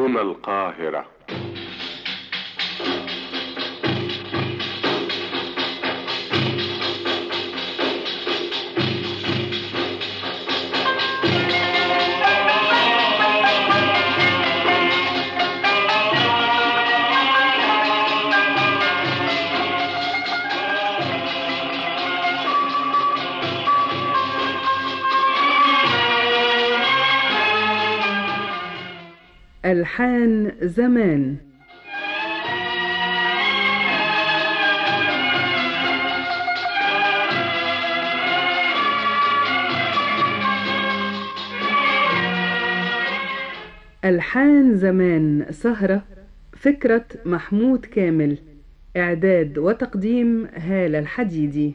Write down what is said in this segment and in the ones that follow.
هنا القاهرة ألحان زمان ألحان زمان سهرة فكرة محمود كامل إعداد وتقديم هالة الحديدي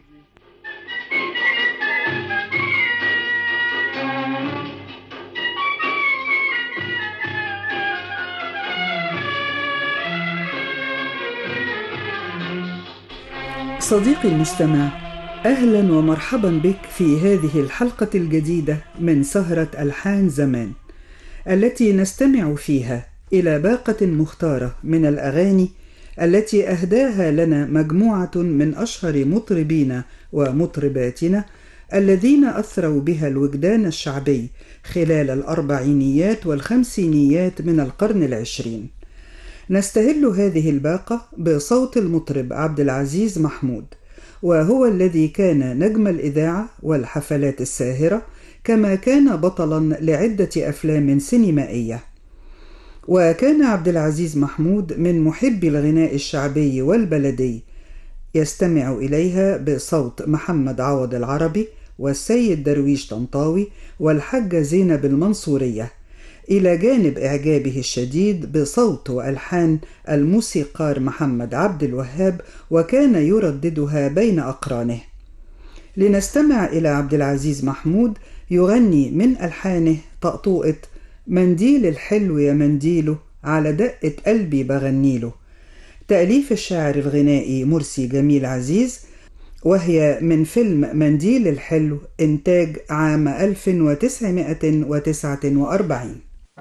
صديقي المستمع اهلا ومرحبا بك في هذه الحلقه الجديده من سهره الحان زمان التي نستمع فيها الى باقه مختاره من الاغاني التي اهداها لنا مجموعه من اشهر مطربينا ومطرباتنا الذين اثروا بها الوجدان الشعبي خلال الاربعينيات والخمسينيات من القرن العشرين نستهل هذه الباقة بصوت المطرب عبد العزيز محمود وهو الذي كان نجم الإذاعة والحفلات الساهرة كما كان بطلا لعدة أفلام سينمائية وكان عبد العزيز محمود من محبي الغناء الشعبي والبلدي يستمع إليها بصوت محمد عوض العربي والسيد درويش طنطاوي والحجة زينب المنصوريه إلى جانب إعجابه الشديد بصوت وألحان الموسيقار محمد عبد الوهاب وكان يرددها بين أقرانه. لنستمع إلى عبد العزيز محمود يغني من ألحانه طقطوقة منديل الحلو يا منديله على دقة قلبي بغنيله. تأليف الشاعر الغنائي مرسي جميل عزيز وهي من فيلم منديل الحلو إنتاج عام 1949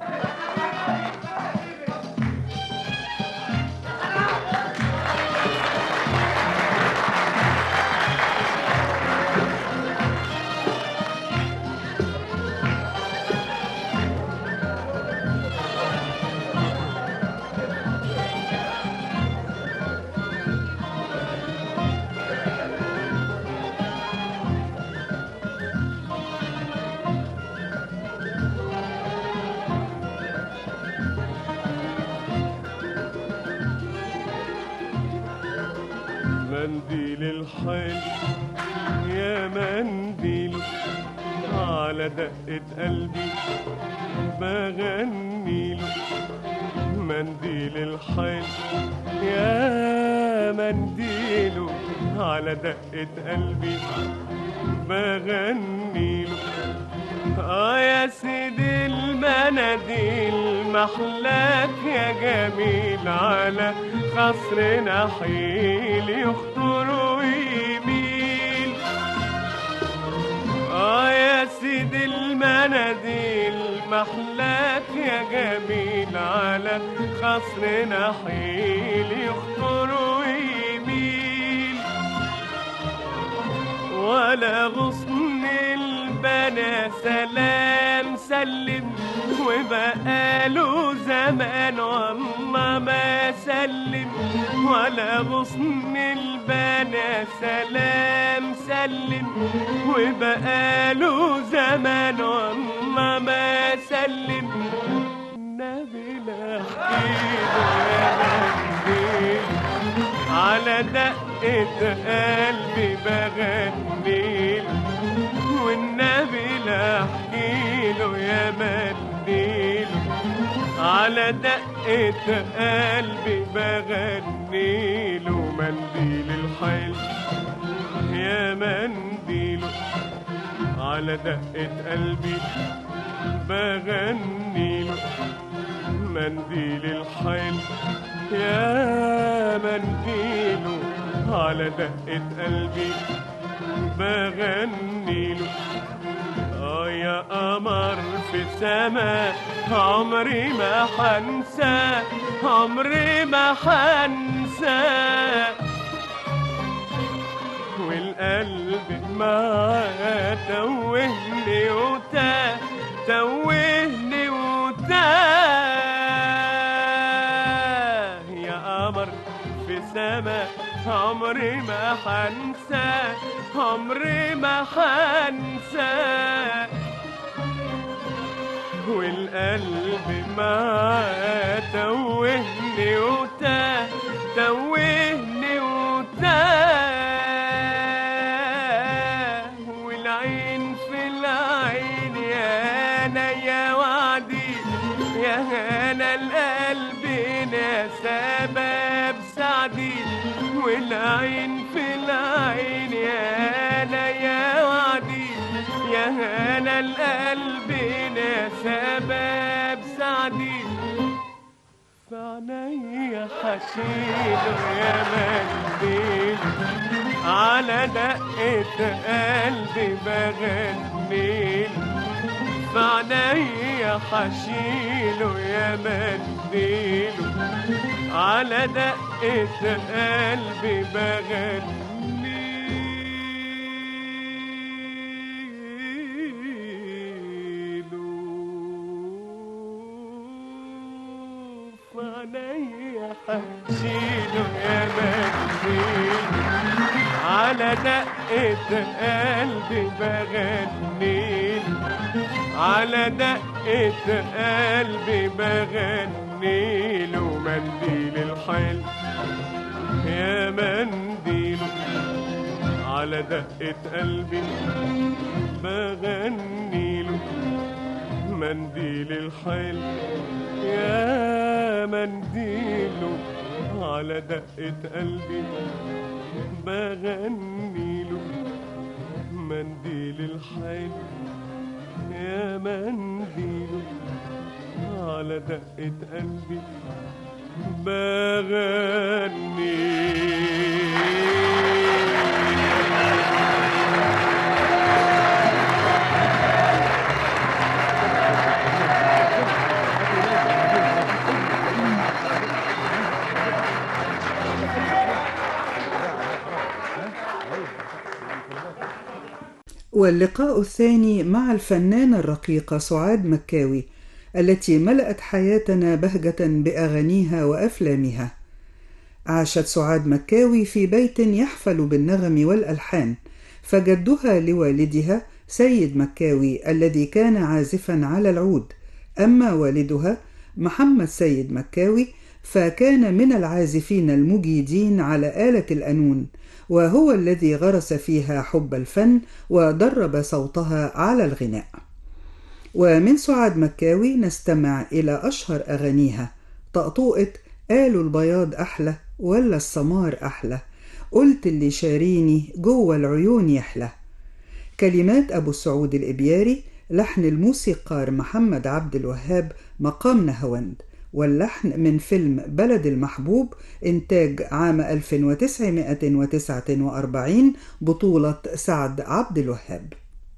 منديل الحيل يا منديل على دقة قلبي بغنيله منديل الحيل يا منديله على دقة قلبي بغنيله اه يا سيدي المناديل محلاك يا جميل على خصر نحيل يخطر ويميل اه يا سيدي المناديل محلاك يا جميل على خصر نحيل يخطر ويميل ولا غصن البنا سلام سلم وبقاله زمان والله ما سلم ولا غصن البنا سلام سلم وبقاله زمان والله ما سلم النبي لا على دقة قلبي بغنيل والنبي لا احكيله يا منديل على دقة قلبي بغنيله منديل الحيل يا منديله على دقة قلبي بغنيله منديل الحيل يا منديله على دقة قلبي بغنيله اه يا يا قمر في سما عمري ما حنسى عمري ما حنسى والقلب معاه توهني وتاه توهني وتاه يا قمر في سما عمري ما حنسى عمري ما حنسى والقلب معاه توهني وتاه توهني وتاه والعين في العين يا انا يا وعدي يا انا القلب يا سبب سعدي والعين في العين يا انا يا وعدي يا انا القلب يا سبب سعدي فعنيا حشيله يا منديل على دقة قلبي بغنيل فعنيا حشيله يا منديل على دقة قلبي بغنيله فعنيا حشيله يا منديل على دقة قلبي بغنيل على دقة قلبي بغنيل ومنديل الحيل يا منديل على دقة قلبي بغنيل منديل الحيل يا منديل على دقة قلبي بغنيله منديل الحيل يا منديل على دقة قلبي بغني واللقاء الثاني مع الفنانة الرقيقة سعاد مكاوي التي ملأت حياتنا بهجة بأغانيها وأفلامها. عاشت سعاد مكاوي في بيت يحفل بالنغم والألحان، فجدها لوالدها سيد مكاوي الذي كان عازفا على العود، أما والدها محمد سيد مكاوي فكان من العازفين المجيدين على آلة القانون، وهو الذي غرس فيها حب الفن ودرب صوتها على الغناء. ومن سعاد مكاوي نستمع إلى أشهر أغانيها طقطوقة قالوا البياض أحلى ولا السمار أحلى قلت اللي شاريني جوه العيون يحلى كلمات أبو السعود الإبياري لحن الموسيقار محمد عبد الوهاب مقام نهوند واللحن من فيلم بلد المحبوب إنتاج عام 1949 بطولة سعد عبد الوهاب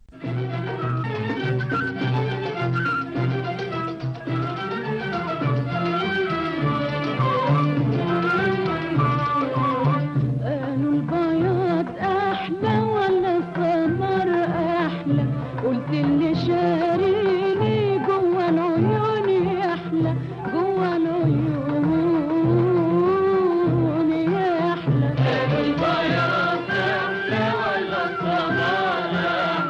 قالوا البياض احلى ولا السمر احلى قلت اللي شاريني جوه العيون يحلى جوه العيون يحلى قالوا البياض احلى ولا السمر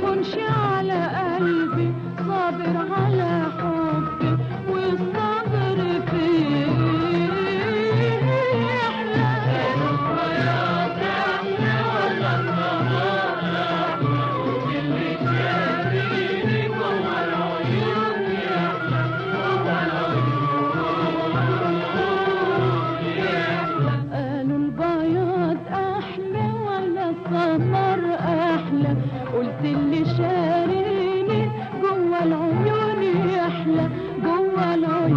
يهونش على قلبي صابر على حبي والصبر فيه قالوا البياض احلى ولا السمر احلى قلت اللي شاريني جوا العيون يحلى جوا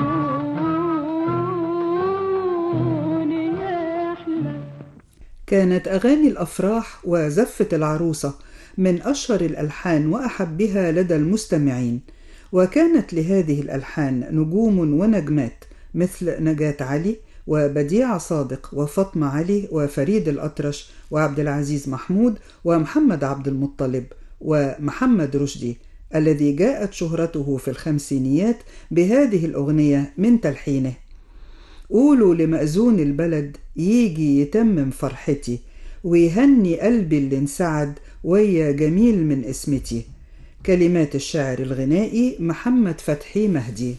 العيون يحلى كانت أغاني الأفراح وزفة العروسة من أشهر الألحان وأحبها لدى المستمعين وكانت لهذه الألحان نجوم ونجمات مثل نجاة علي وبديعة صادق وفاطمة علي وفريد الأطرش وعبد العزيز محمود ومحمد عبد المطلب ومحمد رشدي الذي جاءت شهرته في الخمسينيات بهذه الأغنية من تلحينه قولوا لمأذون البلد يجي يتمم فرحتي ويهني قلبي اللي انسعد ويا جميل من اسمتي كلمات الشاعر الغنائي محمد فتحي مهدي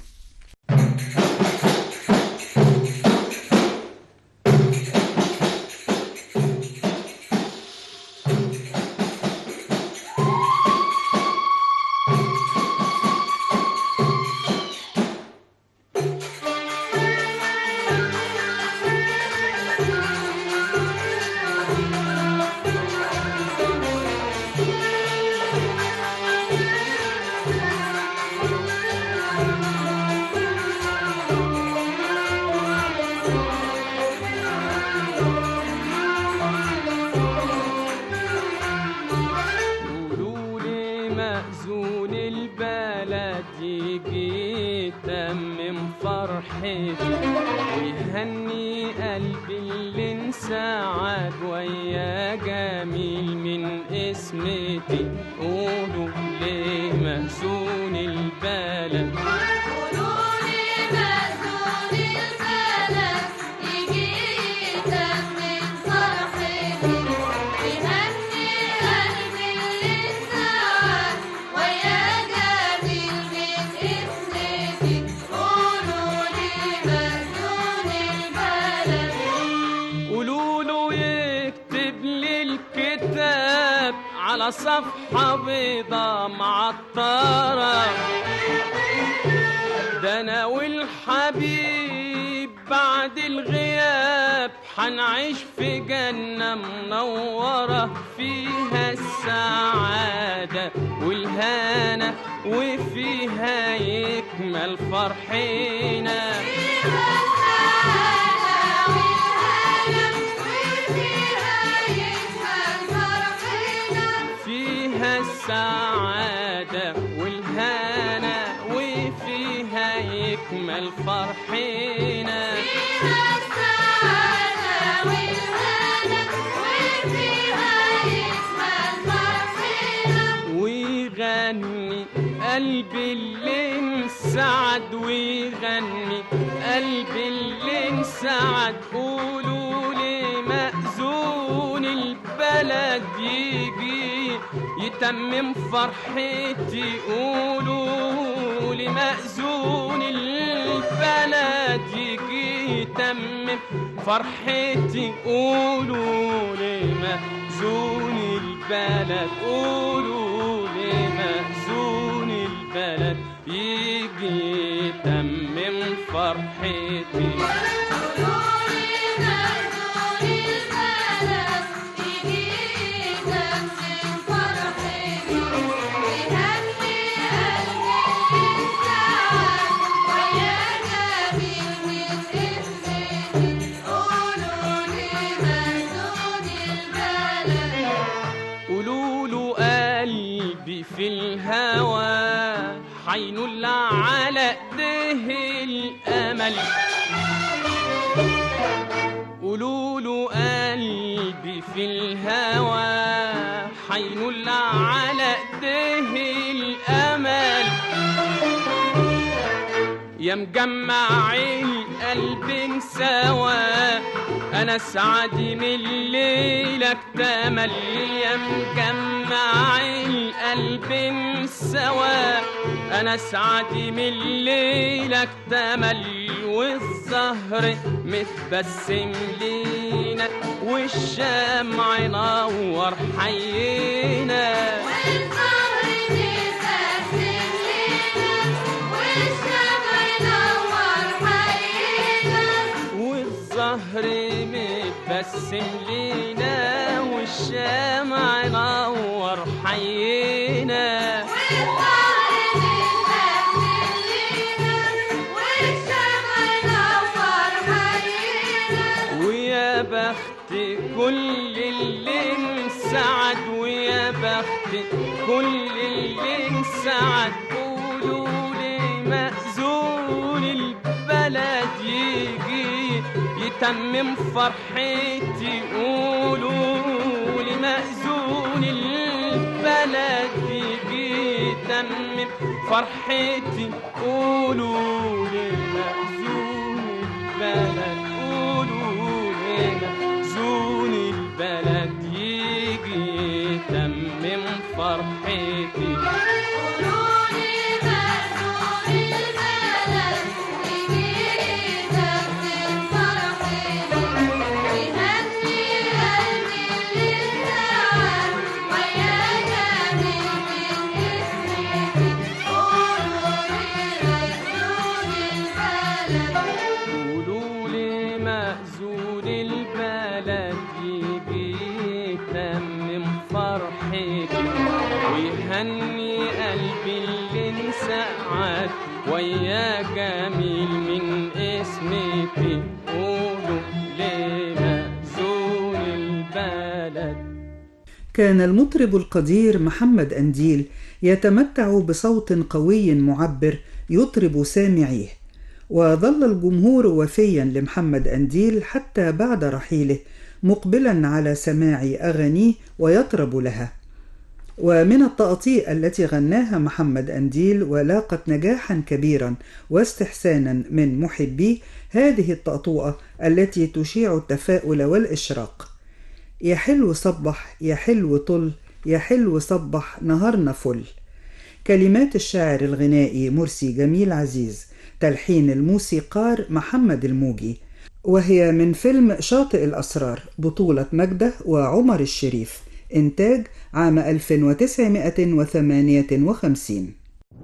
قولوا لي مأذون البلد يجي يتمم فرحتي ويهني قلبي اللي انسعد ويا جميل من اسمتي قولوا لي مأذون البلد قولولي مأذون البلد يجي يتمم فرحتي ويهني قلبي اللي انسعد ويا جميل من اسمتي قولولي مأذون البلد قولوا له يكتب لي الكتاب على صفحة بيضة معطرة ده أنا والحبيب بعد الغياب حنعيش في جنة منورة فيها السعادة والهنا وفيها يكمل فرحنا فيها السعادة والهنا وفيها يكمل فرحنا ويغني قلبي اللي انسعد ويغني قلبي اللي انسعد قولوا لي مأذون البلد يجي يتمم فرحتي قولوا لي مأذون البلد يجي يتمم فرحتي قولوا لي مأذون البلد قولوا لي مأذون البلد يجي يتمم فرحتي قولوا له قلبي في الهوى حينول على ايديه الامل قولوا له قلبي في الهوى حينول على ايديه الامل يا مجمع القلب سوا انا سعدي من ليلك تمل يا مجمع القلب قلب سوا انا سعدي من ليلك تمل والزهر متبسم لينا والشمع نور حينا والظهر متبسم لينا والشمع نور حينا والزهر متبسم لينا والشمع نور حينا والظهر متبسم لينا والشمع نور حينا ويا بخت كل اللي انسعد ويا بخت كل اللي انسعد قولوا لي مأذون البلد يجي يتمم فرحتي قولوا لي مأذون البلد يجي يتمم فرحتي قولوا لي مأذون البلد قولوا لي مأذون البلد يجي يتمم فرحتي قولولي مأذون البلد يجي يتمم فرحتي ويهني قلبي اللي انسعد ويا جميل من اسمك قولولي مأذون البلد قولوا لي مأذون البلد يجي يتمم فرحتي ويهني قلبي اللي انسعد ويا جميل من اسمك قولوا لي مأذون البلد كان المطرب القدير محمد أنديل يتمتع بصوت قوي معبر يطرب سامعيه وظل الجمهور وفيا لمحمد أنديل حتى بعد رحيله مقبلا على سماع أغانيه ويطرب لها ومن التقاطيع التي غناها محمد أنديل ولاقت نجاحا كبيرا واستحسانا من محبيه هذه التقطوعة التي تشيع التفاؤل والإشراق يا حلو صبح يا حلو طل يا حلو صبح نهارنا فل كلمات الشاعر الغنائي مرسي جميل عزيز تلحين الموسيقار محمد الموجي وهي من فيلم شاطئ الأسرار بطولة مجدة وعمر الشريف إنتاج عام 1958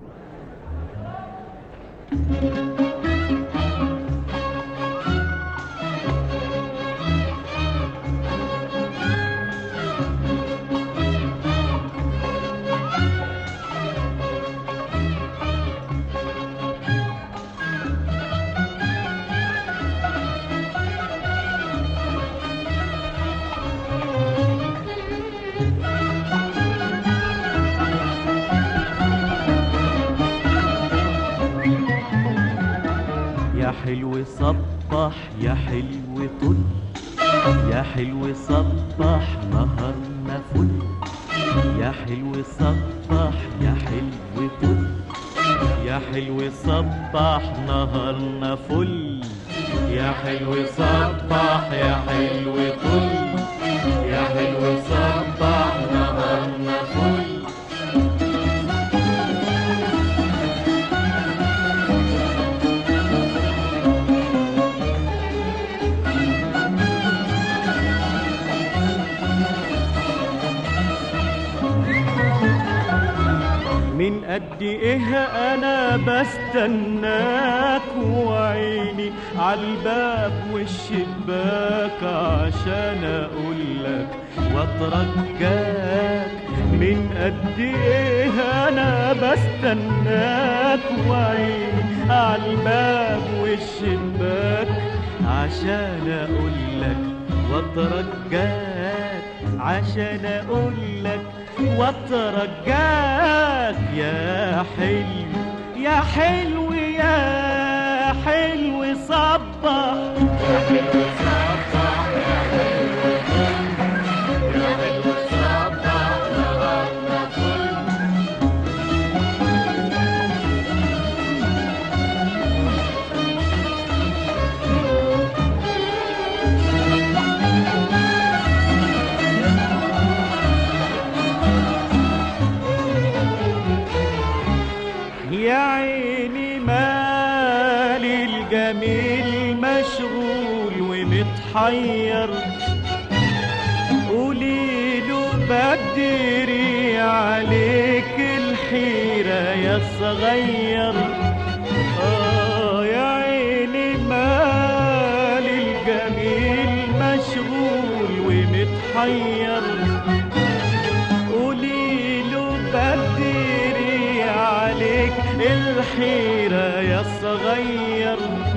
يا حلو صبح يا حلو طل يا حلو صبح نهارنا فل يا حلو صبح يا حلو طل يا حلو صبح نهارنا فل يا حلو صبح يا حلو طل يا حلو صبح نهارنا فل من قد ايه انا بستناك وعيني عالباب والشباك عشان اقولك واترجاك من قد ايه انا بستناك وعيني عالباب والشباك عشان اقولك واترجاك عشان اقولك واترجاك يا حلو يا حلو يا حلو صبح محير قولي له بدري عليك الحيرة يا صغير آه يا عيني مال الجميل مشغول ومتحير قولي له بدري عليك الحيرة يا صغير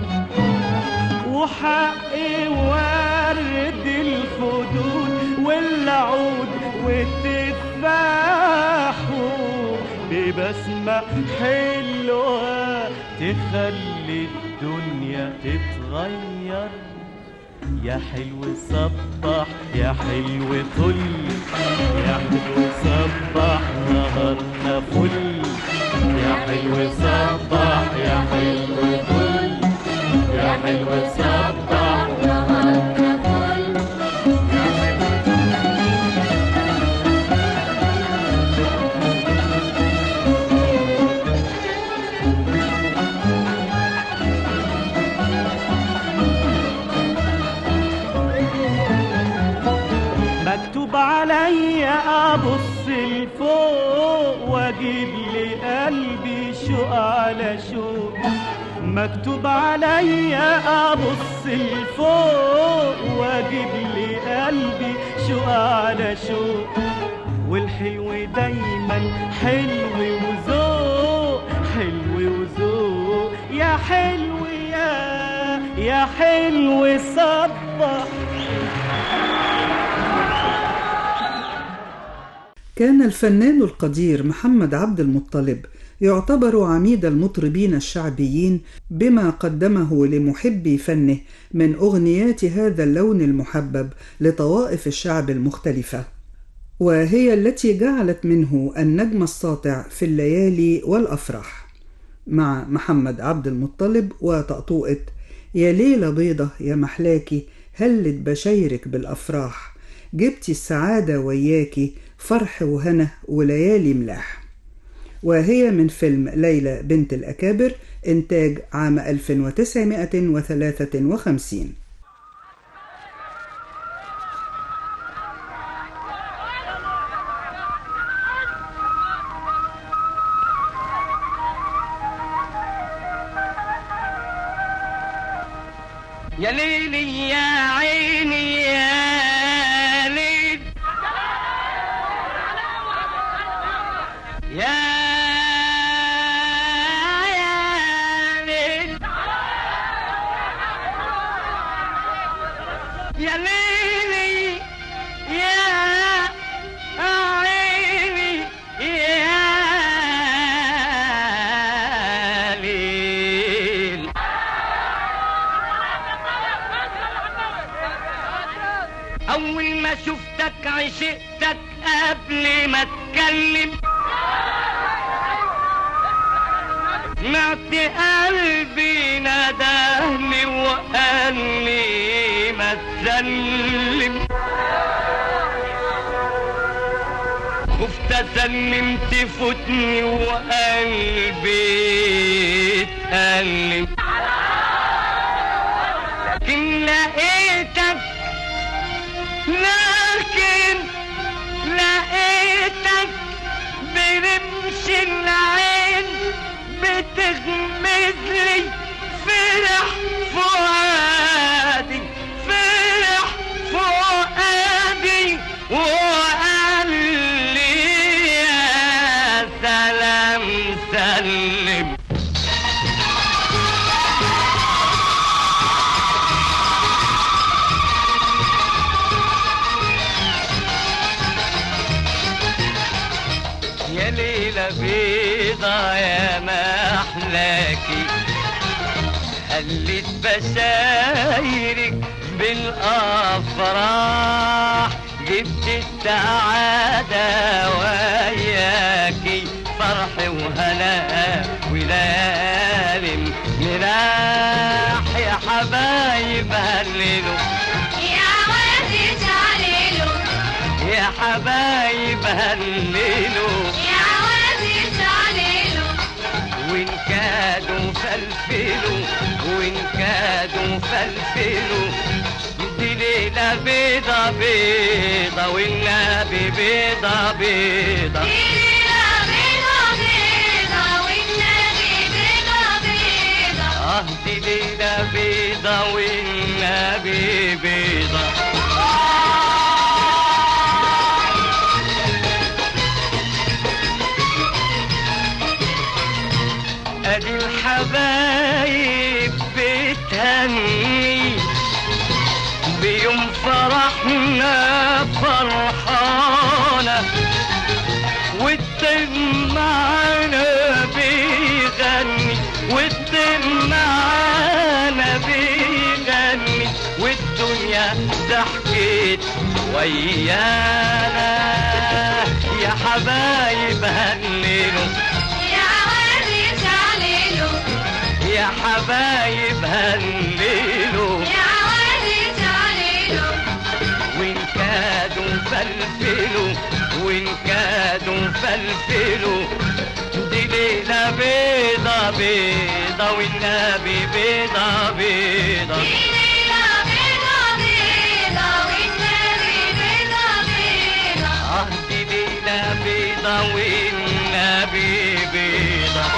وحقي ورد الخدود والعود والتفاح ببسمة حلوة تخلي الدنيا تتغير يا حلو صبح يا حلو طل يا حلو صبح نهارنا فل يا حلو صبح يا حلو طل يا حلو صبح نهارنا فل مكتوب عليا ابص لفوق واجيب لي قلبي شوق على شوق مكتوب عليا ابص لفوق واجيب لي قلبي شوق على شوق والحلو دايما حلو وذوق حلو وذوق يا حلو يا يا حلو صبح كان الفنان القدير محمد عبد المطلب يعتبر عميد المطربين الشعبيين بما قدمه لمحبي فنه من اغنيات هذا اللون المحبب لطوائف الشعب المختلفه وهي التي جعلت منه النجم الساطع في الليالي والافراح مع محمد عبد المطلب وطقطوقه يا ليله بيضه يا محلاكي هلت بشايرك بالافراح جبتي السعاده وياكي فرح وهنا وليالي ملاح وهي من فيلم ليلى بنت الأكابر إنتاج عام 1953 يا ليلي يا عيني يا ليل يا يا ليل يا ليلي يا عيني يا ليل أول ما شفتك عشقتك قبل ما اتكلم سمعت قلبي ندهني وقال لي ما تسلم خفت اسلم تفوتني وقلبي اتألم لكن لقيتك لكن لقيتك برمش العين بتغمز لي فرح فؤادي فرح فؤادي وقال لي يا سلام سلم يا ليلة بيضة يا محلاكي هلت بشايرك بالأفراح جبت السعادة وياكي فرح وهنا وليالي ملاح يا حبايب هللوا يا وادي تعليلو يا حبايب هللوا يا وادي تعليلو وإن كادوا فلفلوا وإن كادوا فلفلوا دي بيضة بيضة والنبي بيضة بيضة بيضة بيضة بيضة والنبي بيضة بيضة اه دي ليلة بيضة والنبي بيضة ادي الحبايب بتهني بيوم فرحنا فرحانة والدم معانا بيغني والدم معانا بيغني والدنيا ضحكت ويانا يا حبايب هنلوا يا وادي تعليلو يا حبايب هنلوا يا وادي تعليلو وإن كادوا فلفلوا وإن كادوا فلفلوا دي ليلة بيضة بيضة والنبي بيضة بيضة ليلة بيضة بيضة والنبي بيضة بيضة آه دي ليلة بيضة والنبي بيضة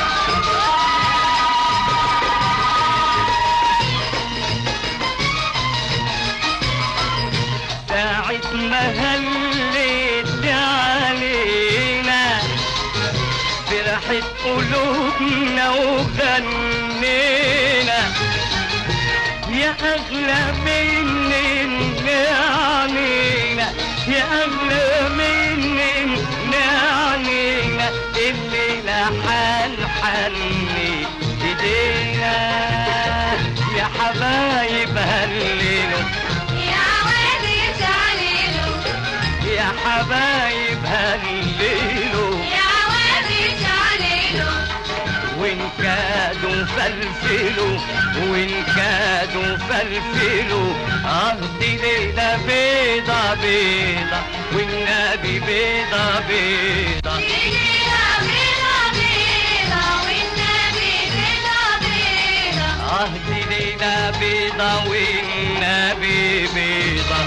ساعة ما هلت علينا فرحت قلوبنا وغنينا يا أغلى من عنينا يا أغلى من عنينا الليلة حنحني ايدينا يا حبايب هللوا يا وادي تعليلو يا حبايب هللوا يا وادي تعليلو وإن كادوا فلفلوا وإن كادوا فلفلوا آه دي ليلة بيضة بيضة والنبي بيضة بيضة ليلة بيضة بيضة والنبي بيضة بيضة آه دي ليلة بيضة والنبي بيضة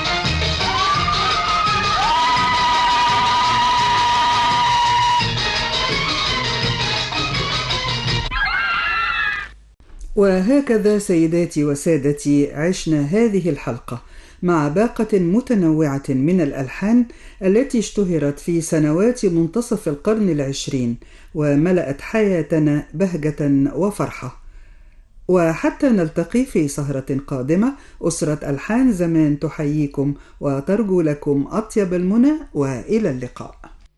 وهكذا سيداتي وسادتي عشنا هذه الحلقة مع باقة متنوعة من الألحان التي اشتهرت في سنوات منتصف القرن العشرين وملأت حياتنا بهجة وفرحة وحتى نلتقي في سهرة قادمة أسرة ألحان زمان تحييكم وترجو لكم أطيب المنى وإلى اللقاء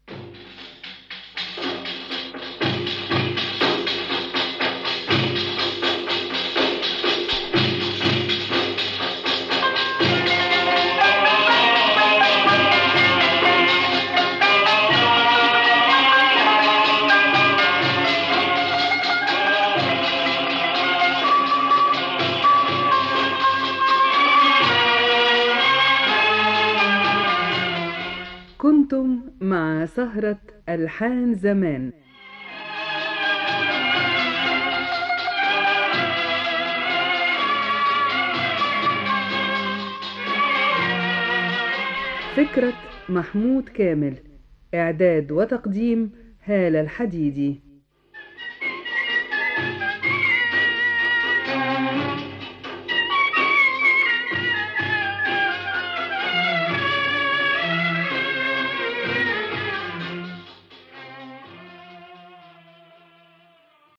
كنتم مع سهرة ألحان زمان فكرة محمود كامل إعداد وتقديم هالة الحديدي